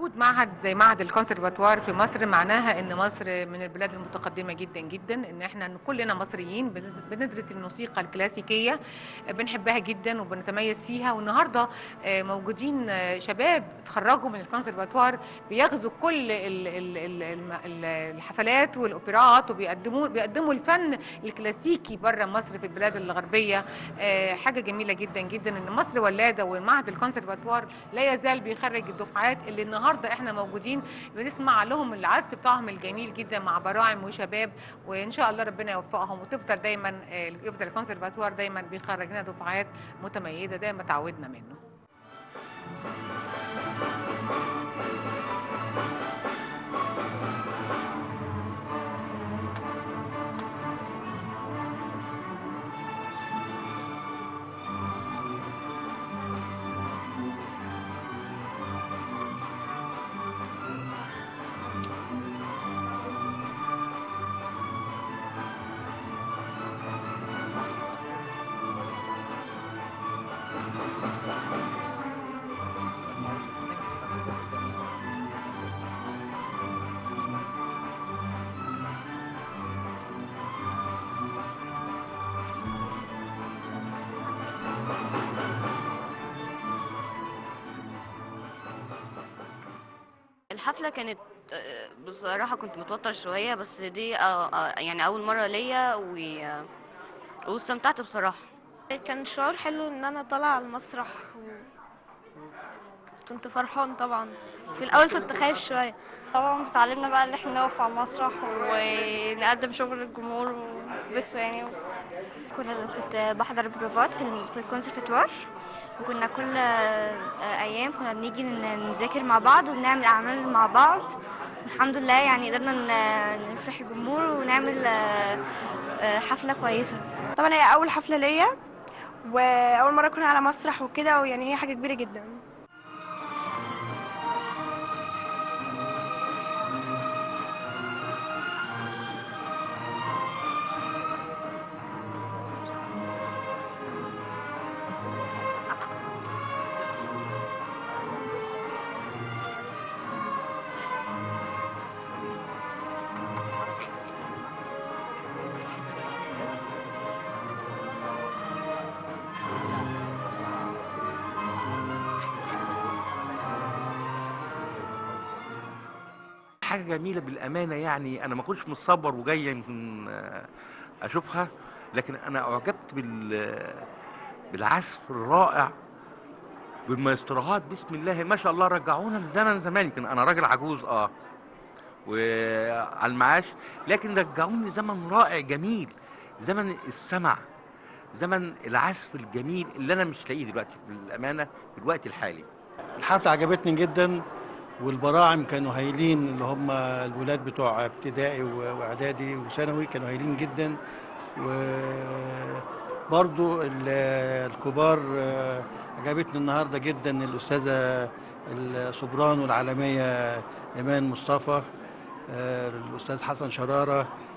وجود معهد زي معهد الكونسرفاتوار في مصر معناها ان مصر من البلاد المتقدمه جدا جدا ان احنا كلنا مصريين بن- بندرس الموسيقى الكلاسيكيه بنحبها جدا وبنتميز فيها والنهارده آه، موجودين آه، شباب اتخرجوا من الكونسرفاتوار بيغزوا كل ال- ال- ال- الم- ال- الحفلات والاوبرات وبيقدموا بيقدموا الفن الكلاسيكي بره مصر في البلاد الغربيه آه، حاجه جميله جدا جدا ان مصر ولاده ومعهد الكونسرفاتوار لا يزال بيخرج الدفعات اللي النهارده احنا موجودين بنسمع لهم العزف بتاعهم الجميل جدا مع براعم وشباب وان شاء الله ربنا يوفقهم وتفضل دايما آه، يفضل الكونسرفاتوار دايما بيخرج لنا دفعات متميزه زي ما تعودنا منه الحفلة كانت آه، بصراحة كنت متوتر شوية بس دي آه، آه، يعني أول مرة ليا و... آه، واستمتعت بصراحة كان شعور حلو ان انا طالعه على المسرح و... كنت فرحان طبعا في الاول كنت خايف شويه طبعا اتعلمنا بقى ان احنا نقف على المسرح ونقدم شغل الجمهور وبس يعني كنا كنت بحضر البروفات في ال- في الكونسرفتوار وكنا كل آه، ايام كنا بنيجي ن- نذاكر مع بعض وبنعمل اعمال مع بعض الحمد لله يعني قدرنا ن- نفرح الجمهور ونعمل آه، آه، حفلة كويسة طبعا هي اول حفله ليا واول مره اكون على مسرح وكده ويعني هي حاجه كبيره جدا حاجة جميلة بالأمانة يعني أنا ما كنتش متصور وجاي يمكن آه، أشوفها لكن أنا أعجبت بال بالعزف الرائع بالمايستروهات بسم الله ما شاء الله رجعونا لزمن زمان يمكن أنا راجل عجوز أه وعلى المعاش لكن رجعوني زمن رائع جميل زمن السمع زمن العزف الجميل اللي أنا مش لاقيه دلوقتي بالأمانة في الوقت الحالي الحفلة عجبتني جدا والبراعم كانوا هايلين اللي هم الولاد بتوع ابتدائي و- واعدادي وثانوي كانوا هايلين جدا وبرضو ال- الكبار آه، عجبتني النهارده جدا الاستاذه السوبرانو العالميه ايمان مصطفى آه، الاستاذ حسن شراره